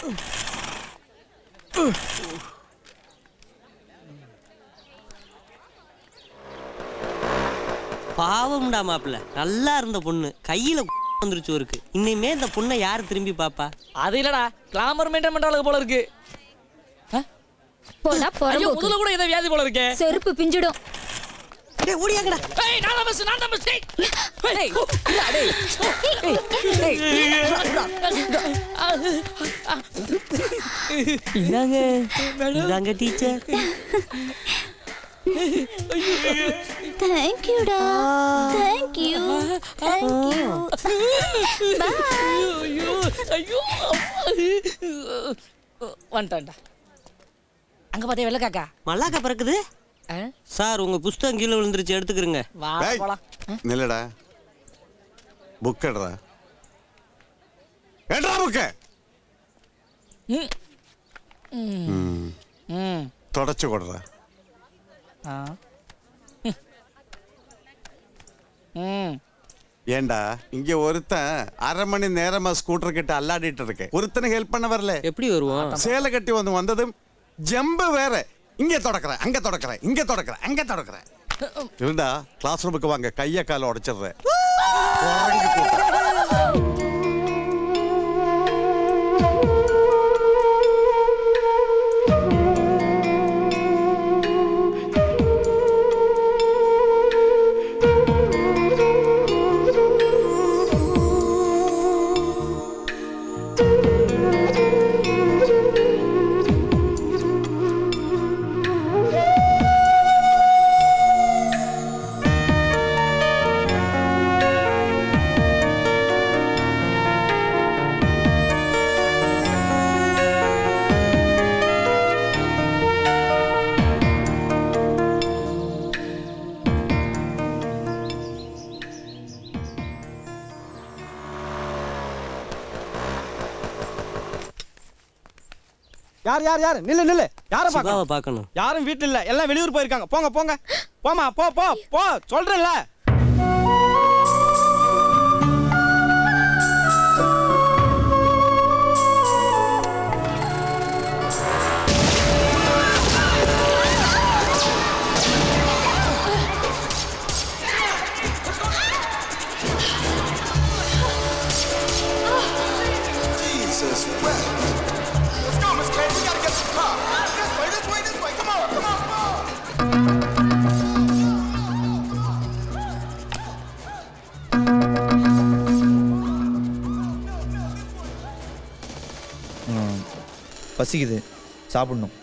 பாவம்டா மாப்பிள்ள நல்லா இருந்த பொண்ணு கையில வந்துருச்சு ஒருக்கு இன்னையுமே இந்த பொண்ணை யார் திரும்பி பாப்பா அது இல்லடா கிளாமர் மெயின்டைன் பண்றாளுக்கு போல இருக்கு போடா ஐயோ போறோம் முதல்ல கூட ஏதோ வியாதி போல இருக்கே செருப்பு பிஞ்சிடும் டேய் ஓடியாங்கடா ஏய் நான் தான் மிஸ் நான் தான் மிஸ் டேய் ஏய் இல்ல டேய் ஏய் இந்தாங்க இந்தாங்க டீச்சர் தேங்க்யூடா தேங்க்யூ தேங்க்யூ ஐயோ ஐயோ வந்துட்டான்டா அங்க பாத்தே வெள்ள காக்கா மல்லாக்கா பிறக்குது ஆ? சார் உங்க புஸ்தகம் கீழே விழுந்துருச்சு எடுத்துக்கிறங்க வா டேய், போலாம் நில்லுடா புக் எடுறா எடுறா புக்க ம் ம் ம் தொடச்சு கொடுறா ஆ ம் ஏண்டா இங்க ஒருத்தன் அரை மணி நேரமா ஸ்கூட்டர் கிட்ட அல்லாடிட்டு இருக்கு ஒருத்தனுக்கு ஹெல்ப் பண்ண வரல எப்படி வருவோம் சேலை கட்டி வந்து வந்ததும் ஜம்பு வேற இங்க தொடக்கிறேன் அங்க தொடக்கிறேன் இங்க தொடக்கிறேன் அங்க தொடக்கிறேன் இருந்தா கிளாஸ் ரூமுக்கு வாங்க கைய கால உடைச்சிடுறேன் குரங்கு கூட்டம். யார் யார் யார் நில்லு நில்லு யார சிவாவை பார்க்கணும் பார்க்கணும் யாரும் வீட்டுல இல்ல எல்லாம் வெளியூர் போயிருக்காங்க போங்க போங்க போமா போ போ போ சொல்றேன்ல Jesus wept. Let's go, Miss Kate. We gotta get some car. This way, this way, this way. Come on, come on, come on. பசிக்குது சாப்பிடணும்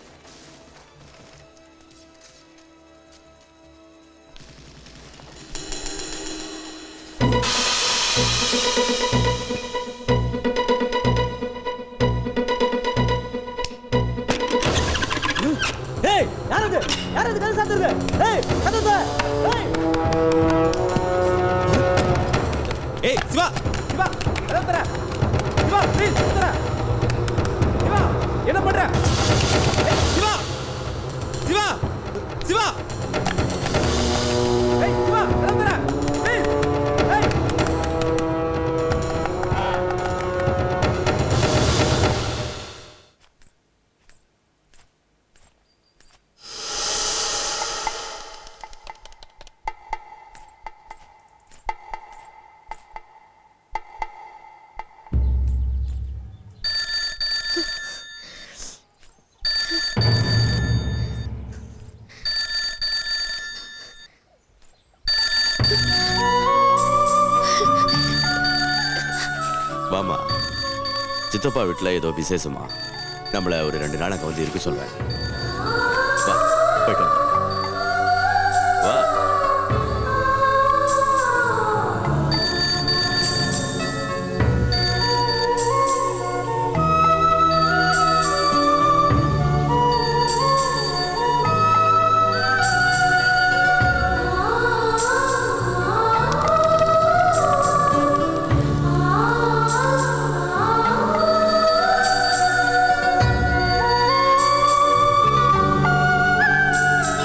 ஏய் யார் அது யார் அது கதை சாத்துறது ஏய் கதை ஏய் ஏய் சிவா சிவா கதை தர சிவா ப்ளீஸ் தர சிவா என்ன பண்ற ஏய் சிவா சிவா சிவா ஏய் சிவா கதை தர ப்ளீஸ் ஏய் வாமா சித்தப்பா வீட்டில் ஏதோ விசேஷமா நம்மளை ஒரு ரெண்டு நாள் அங்கே வந்து இருக்க சொல்றேன் வா போயிட்டு வா. வா ஆ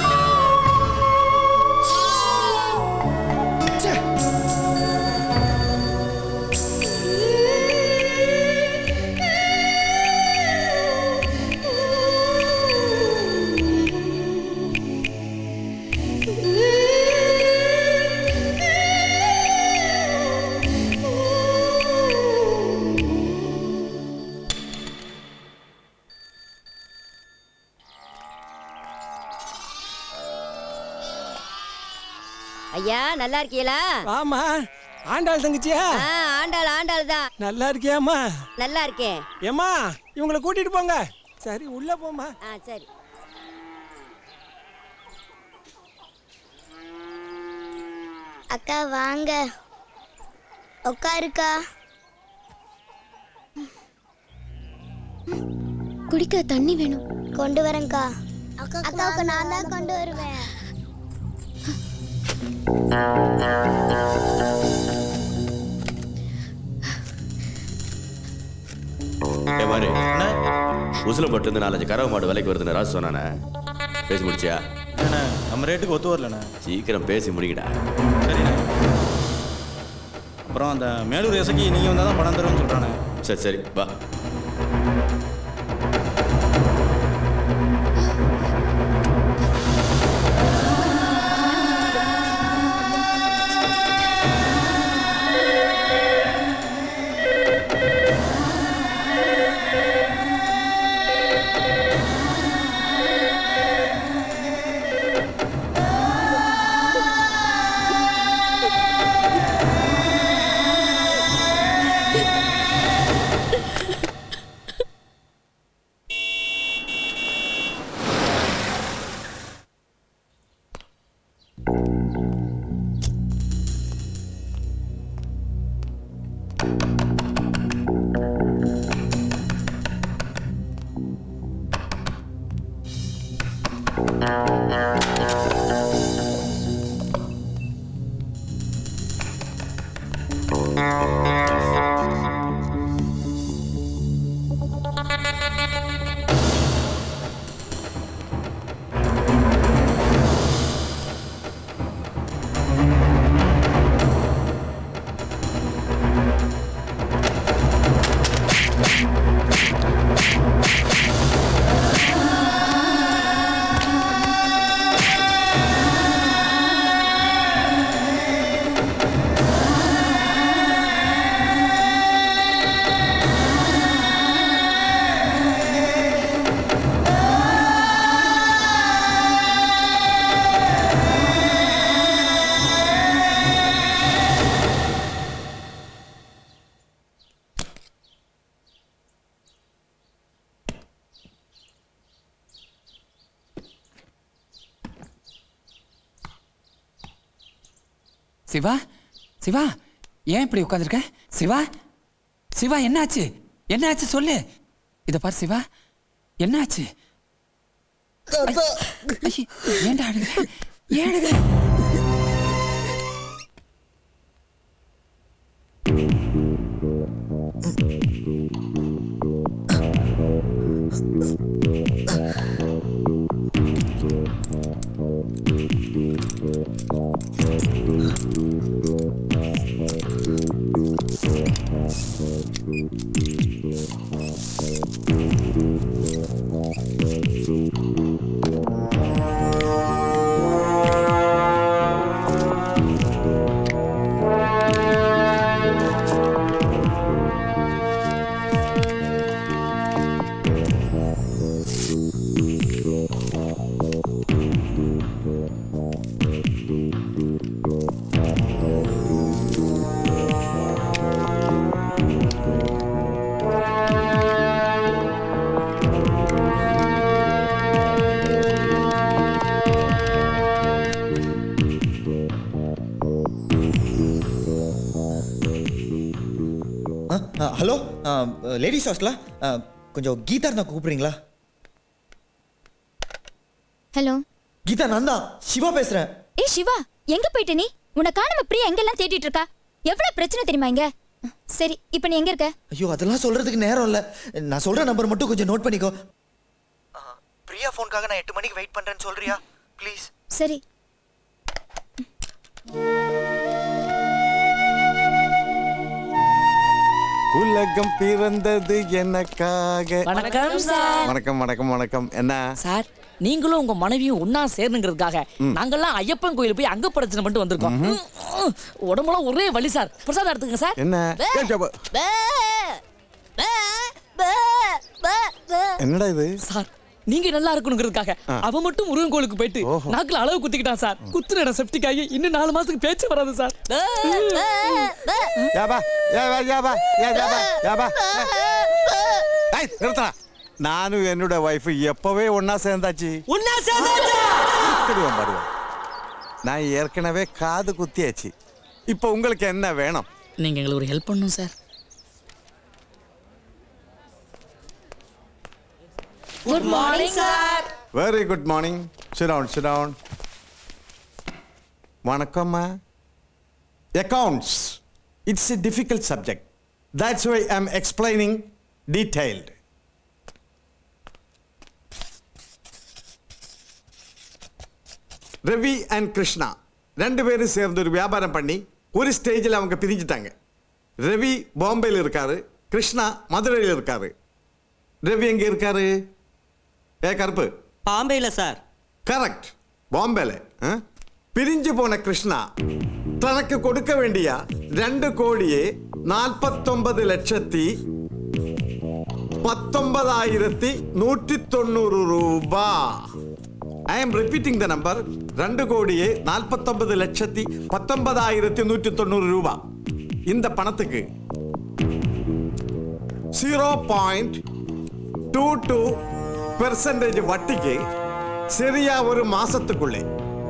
ஐயா நல்லா இருக்கீங்களா ஆமா ஆண்டாள் தங்கச்சியா ஆ, ஆண்டாள் ஆண்டாள் தான் நல்லா இருக்கியாம்மா நல்லா இருக்கேன் ஏம்மா இவங்களை கூட்டிட்டு போங்க சரி உள்ள போம்மா ஆ சரி அக்கா வாங்க உட்காருக்கா குடிக்க தண்ணி வேணும் கொண்டு வரேன்க்கா அக்காவுக்கு நான் தான் கொண்டு வருவேன் ஏ மாதிரி உசிலம் இருந்து நாலஞ்சு கறவை மாடு விலைக்கு வருதுன்னு ராசு சொன்னானே பேசி முடிச்சியா அண்ணா நம்ம ரேட்டுக்கு ஒத்து வரலண்ணா சீக்கிரம் பேசி முடிக்கடா சரிண்ணா அப்புறம் அந்த மேலூர் இசைக்கு நீங்கள் வந்தால் தான் பணம் தருவேன்னு சொல்கிறானே சரி சரி வா சிவா சிவா ஏன் இப்படி உட்காந்துருக்க சிவா சிவா என்னாச்சு என்னாச்சு சொல்லு இத பாரு சிவா என்னாச்சு ஐய, ஏன்டா அழுகுற ஏன் அழுகுற ஹலோ லேடிஸ் ஹாஸ்டலா கொஞ்சம் கீதா இருந்தால் கூப்பிடுறீங்களா ஹலோ கீதா நான் தான் சிவா பேசுகிறேன் ஏ சிவா எங்க போயிட்ட நீ உன்னை காணாம பிரியா எங்கெல்லாம் தேடிட்டு இருக்கா எவ்வளவு பிரச்சனை தெரியுமா இங்க சரி இப்போ நீ எங்க இருக்க ஐயோ அதெல்லாம் சொல்கிறதுக்கு நேரம் இல்லை நான் சொல்கிற நம்பர் மட்டும் கொஞ்சம் நோட் பண்ணிக்கோ பிரியா ஃபோனுக்காக நான் எட்டு மணிக்கு வெயிட் பண்ணுறேன்னு சொல்கிறியா ப்ளீஸ் சரி உலகம் பிறந்தது எனக்காக வணக்கம் சார் வணக்கம் வணக்கம் வணக்கம் என்ன சார் நீங்களும் உங்க மனைவியும் ஒன்னா சேரணுங்கிறதுக்காக நாங்கெல்லாம் ஐயப்பன் கோயில் போய் அங்க பிரச்சனை பண்ணிட்டு வந்திருக்கோம் ம், உடம்புலாம் ஒரே வலி சார் பிரசாதம் எடுத்துங்க சார் என்ன ஏய், ஜப்ப. பே, பே, பே, பே, பே. என்னடா இது சார் நீங்க நல்லா இருக்கணுங்கிறதுக்காக அவன் மட்டும் முருகன் கோயிலுக்கு போயிட்டு நாக்குல அளவு குத்திக்கிட்டான் சார் குத்துன இடம் செப்டிக் ஆகி இன்னும் நாலு மாசத்துக்கு பேச்சு வராது சார் யாபா யாபா யாபா யா யாபா யாபா ஏய் நிறுத்தடா நானும் என்னோட வைஃப் எப்பவே ஒண்ணா சேர்ந்தாச்சு உன்னா சேர்ந்தாச்சா குத்திடுவேன் பாருவேன் நான் ஏற்கனவே காது குத்தியாச்சு இப்போ உங்களுக்கு என்ன வேணும் நீங்க எங்களுக்கு ஒரு ஹெல்ப் பண்ணணும் sir good morning sir very good morning sit down sit down வணக்கம்மா accounts it's a difficult subject that's why I am explaining detailed Ravi and Krishna ரெண்டு பேரும் சேர்ந்து ஒரு வியாபாரம் பண்ணி ஒரு ஸ்டேஜில் அவங்க பிரிஞ்சுட்டாங்க ரவி பாம்பேயில் இருக்காரு கிருஷ்ணா மதுரையில் இருக்காரு ரவி எங்க இருக்காரு ஏ கருப்பு பாம்பேல சார் கரெக்ட் பாம்பேல ஆ? பிரிஞ்சு போன கிருஷ்ணா தனக்கு கொடுக்க வேண்டிய ரெண்டு கோடியே நாற்பத்தொன்பது லட்சத்தி பத்தொன்பதாயிரத்தி நூற்றி தொண்ணூறு ரூபா I am repeating the number ரெண்டு கோடியே நாற்பத்தொன்பது லட்சத்தி பத்தொன்பதாயிரத்தி நூற்றி தொண்ணூறு ரூபா இந்த பணத்துக்கு zero point two two percentage வட்டிக்கு சரியா ஒரு மாசத்துக்குள்ளே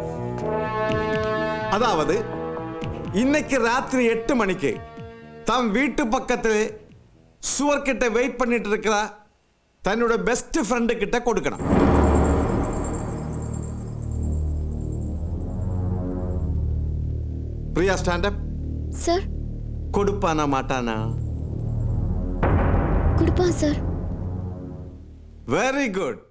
அதாவது இன்னைக்கு ராத்திரி எட்டு மணிக்கு தம் வீட்டு பக்கத்தில் சுவர்கிட்ட வெயிட் பண்ணிட்டு இருக்கிற தன்னோட பெஸ்ட் ஃப்ரெண்டு கிட்ட கொடுக்கணும் பிரியா ஸ்டாண்டப் சார் கொடுப்பானா மாட்டானா கொடுப்பான் சார் வெரி குட்